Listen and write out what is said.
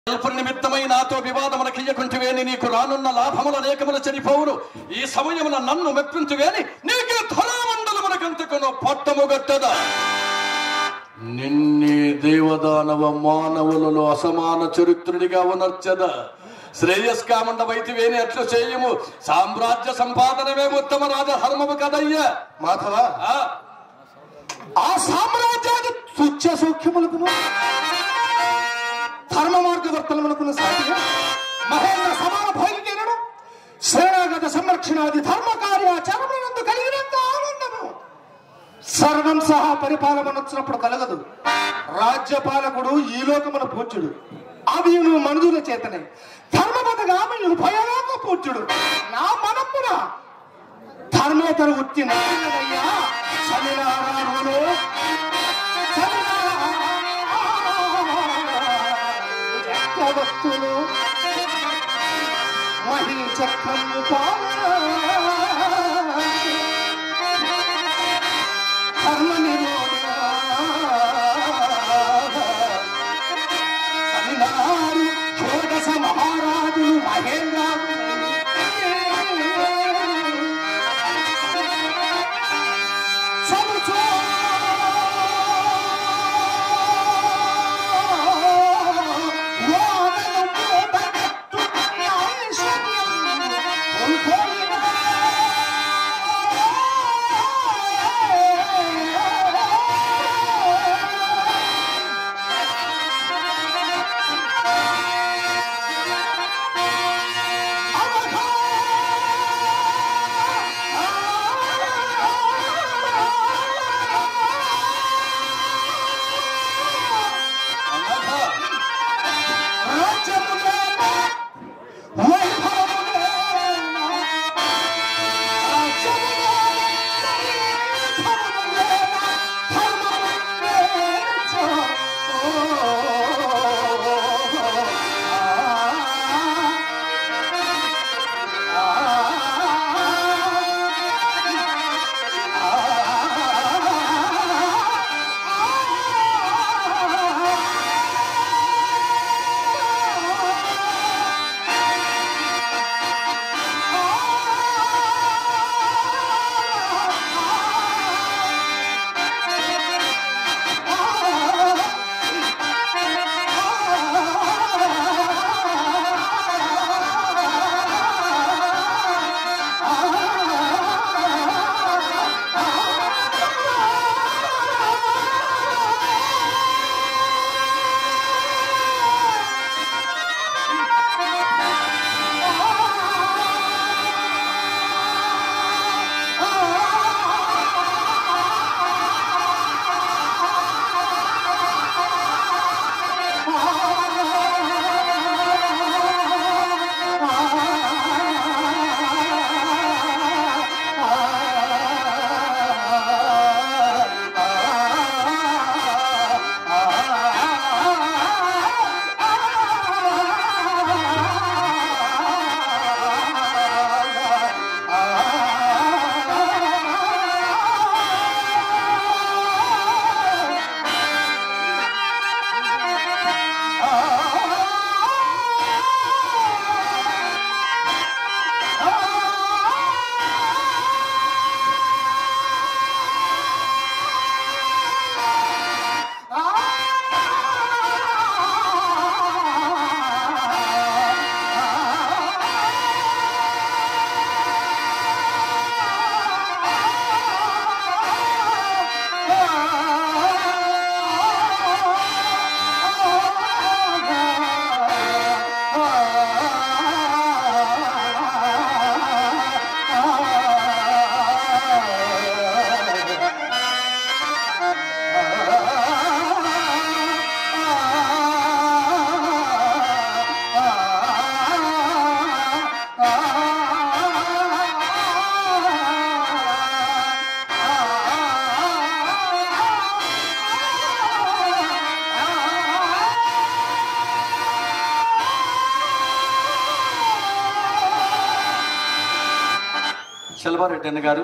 ఎల్పుని నిమిత్తమై నాతో వివాదమునకియ్యకుంటివేని నీకు రానున్న లాభముల లేఖముల చనిపోవును ఈ సమయమున నన్ను మెప్పించువేని నీకే ధరామండలమునకంతకును పట్టము గట్టదా నిన్నే దేవదానవ మానవులలో అసమాన చరిత్రుడిగా ఉనర్చద శ్రేయస్కామండవైతివేని అట్లు చేయము సామ్రాజ్య సంపాదనమే ఉత్తమ రాజధర్మము కదయ్యా మాధవ ఆ, ఆ సామ్రాజ్యాన్ని తుచ్చ సౌఖ్యములకును ధర్మ మార్గవర్తనములకును సాటిగా మహేంద్ర సమాన భైలికేనను సేనాగత సంరక్షణాది ధర్మ కార్యాచరణనందు కలిగినంత ఆనందము సర్వం సహా పరిపాలనొచ్చినప్పుడు కలగదు రాజ్యపాలకుడు ఈ లోకమున పూజ్యుడు అవియును మనుజుల చేతనే ధర్మపద గామయులు భయలోక పూజ్యుడు నా మనప్పున ధర్మేతర వృత్తి నయ్యా సమినారాయణులు చక్రవర్తులు మహీ చక్రము పాలన ధర్మ నిరోధ సమినారు షోడశ మహారాజులు మహేంద్రాలు చదుచో వాదన పోతగట్టు ఐశ్వర్యం అన్నదా, శల్వారెడ్డి అన్న గారు